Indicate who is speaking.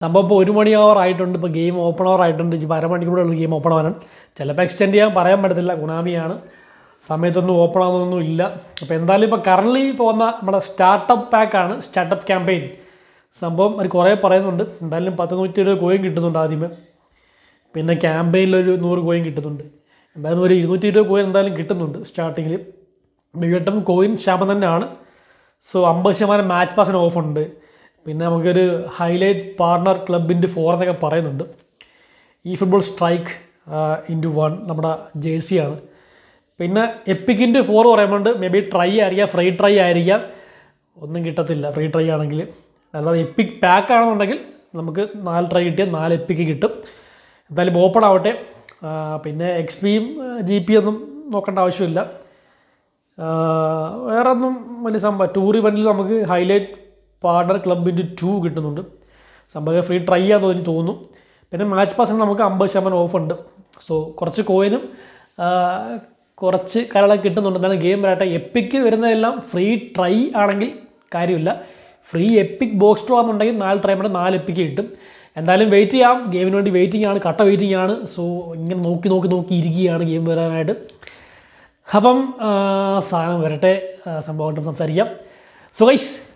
Speaker 1: സംഭവം ഇപ്പോൾ ഒരു മണി അവർ ആയിട്ടുണ്ട് ഇപ്പോൾ ഗെയിം ഓപ്പൺ അവർ ആയിട്ടുണ്ട് ഇപ്പോൾ അരമണിക്കൂറുള്ള ഗെയിം ഓപ്പൺ ആവാനും ചിലപ്പോൾ എക്സ്റ്റെൻഡ് ചെയ്യാൻ പറയാൻ പറ്റത്തില്ല ഗുണാമിയാണ് സമയത്തൊന്നും ഓപ്പൺ ആവുന്നൊന്നും ഇല്ല അപ്പോൾ എന്തായാലും ഇപ്പോൾ കറൻലി പോകുന്ന നമ്മുടെ സ്റ്റാർട്ടപ്പ് പാക്കാണ് സ്റ്റാർട്ടപ്പ് ക്യാമ്പയിൻ സംഭവം അത് കുറേ പറയുന്നുണ്ട് എന്തായാലും പത്ത് നൂറ്റി ഇരുപത് കോയിൻ കിട്ടുന്നുണ്ട് ആദ്യമേ പിന്നെ ക്യാമ്പയിനിലൊരു നൂറ് കോയിൻ കിട്ടുന്നുണ്ട് എന്തായാലും ഒരു ഇരുന്നൂറ്റി ഇരുപത് കോയിൻ എന്തായാലും കിട്ടുന്നുണ്ട് സ്റ്റാർട്ടിങ്ങിൽ മികട്ടും കോയിൻ ക്ഷാമം തന്നെയാണ് സോ അമ്പത് ശതമാനം മാച്ച് പാസിന് ഓഫ് ഉണ്ട് പിന്നെ നമുക്കൊരു ഹൈലൈറ്റ് പാർട്ണർ ക്ലബിൻ്റെ ഫോറസ് ഒക്കെ പറയുന്നുണ്ട് ഈ ഫുട്ബോൾ സ്ട്രൈക്ക് ഇൻറ്റു വൺ നമ്മുടെ ജേഴ്സിയാണ് പിന്നെ എപ്പിക്കിൻ്റെ ഫോർ പറയുന്നുണ്ട് മേ ബി ട്രൈ ആയിരിക്കാം ഫ്രീ ട്രൈ ആയിരിക്കാം ഒന്നും കിട്ടത്തില്ല ഫ്രീ ട്രൈ ആണെങ്കിൽ അല്ലാതെ എപ്പിക് പാക്ക് ആണെന്നുണ്ടെങ്കിൽ നമുക്ക് നാല് ട്രൈ കിട്ടിയാൽ നാല് എപ്പിക്ക് കിട്ടും എന്തായാലും ഓപ്പൺ ആവട്ടെ ആ, പിന്നെ എക്സ് പിയും ജി പി ഒന്നും നോക്കേണ്ട ആവശ്യമില്ല ആ, വേറെ ഒന്നും വലിയ സംഭവം ടൂർ ഇവൻറ്റിൽ നമുക്ക് ഹൈലൈറ്റ് പാർട്ണർ ക്ലബിൻ്റെ ടു കിട്ടുന്നുണ്ട് സംഭവം ഫ്രീ ട്രൈ ചെയ്യാൻ തോന്നി തോന്നുന്നു പിന്നെ മാച്ച് പാസിന് നമുക്ക് അമ്പത് ശതമാനം ഓഫ് ഉണ്ട് സോ കുറച്ച് കോയിനും ആ, കുറച്ച് കാര്യങ്ങളൊക്കെ കിട്ടുന്നുണ്ട് എന്നാലും ഗെയിം വരട്ടെ എപ്പിക്ക് വരുന്നതെല്ലാം ഫ്രീ ട്രൈ ആണെങ്കിൽ കാര്യമില്ല ഫ്രീ എപ്പിക് ബോക്സ് ഡ്രോ ആണെന്നുണ്ടെങ്കിൽ നാല് ട്രൈ വേണ്ട നാല് എപ്പിക്ക് കിട്ടും എന്തായാലും വെയിറ്റ് ചെയ്യാം ഗെയിമിന് വേണ്ടി വെയിറ്റിംഗ് ആണ് കട്ട വെയിറ്റിംഗ് ആണ് സോ ഇങ്ങനെ നോക്കി നോക്കി നോക്കി ഇരിക്കുകയാണ് ഗെയിം വരാനായിട്ട് അപ്പം ആ, സാധനം വരട്ടെ ആ, സംഭവമായിട്ട് സംസാരിക്കാം സോ ഗൈസ്